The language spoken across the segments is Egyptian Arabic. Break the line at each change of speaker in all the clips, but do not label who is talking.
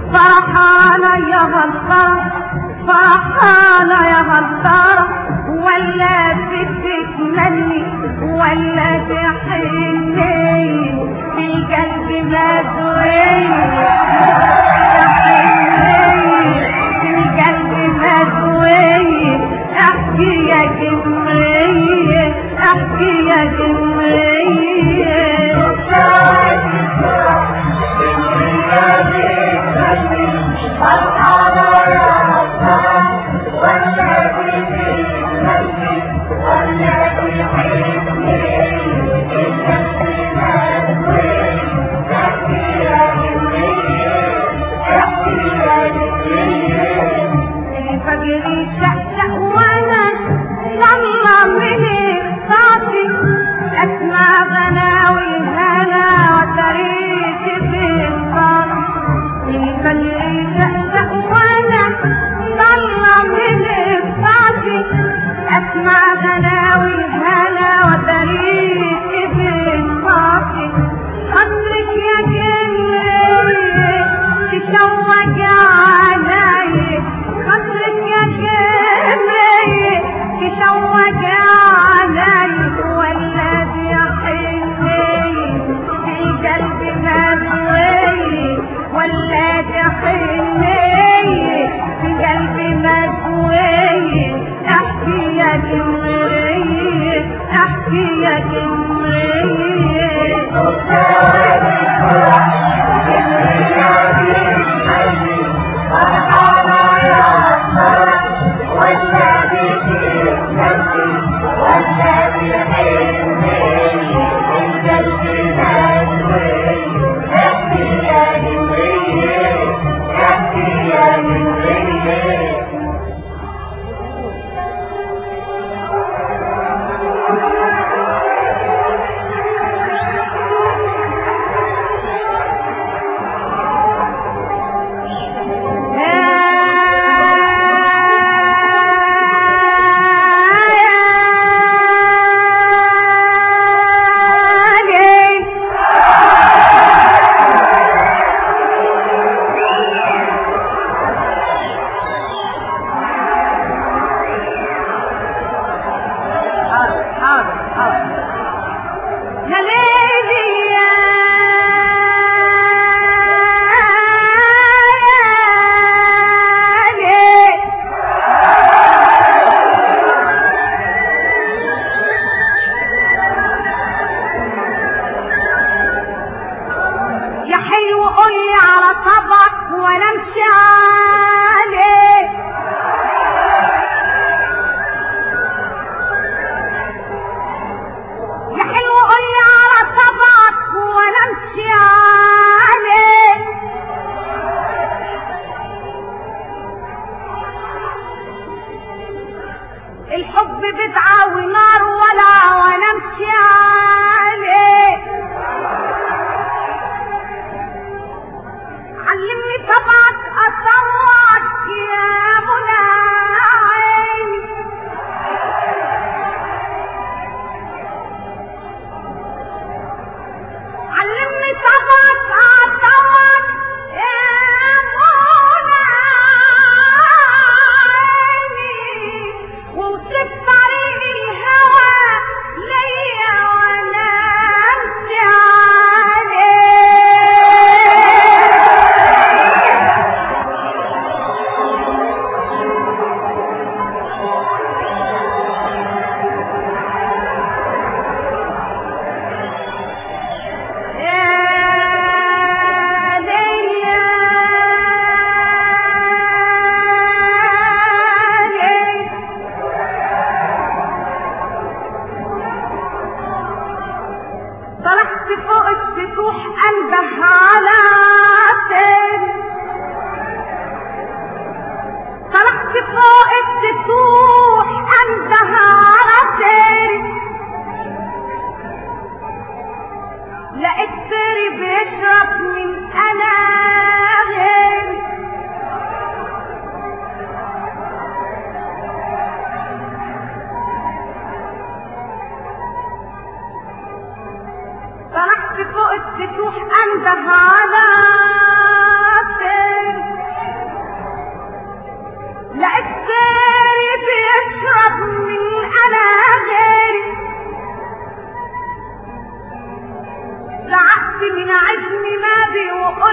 فرحانة يا غلطان فرحانة يا غلطان ولا بتتمني ولا تحني في القلب مدوي في القلب مدوي احكي يا جمية احكي يا جمية الفجر شقشق وانا صلى من اخطاطي اسمع غناوي الهنا وطريق في الخاطي الفجر شقشق وانا صلى من اخطاطي اسمع غناوي الهنا وطريق في الخاطي خاطرك يا جميل تشوق علي خاطرك يا جميل تشوق علي ولا بيحني في القلب مدوي ولا تحني في القلب مدوي احكي يا جميل احكي يا جميل يا ليلي يا ليل يا حلو قولي على طبعك وانا امشي عليه يا حلو قولي على طبعك وانا امشي عليه الحب بدعة ونار ولا وانا امشي عليه علمني طبعك اطوعك يا منى عيني علمني طبعك اطوعك يا منى عيني ووصف طريق الهوى ليا وانا امشي عليه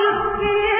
ملكي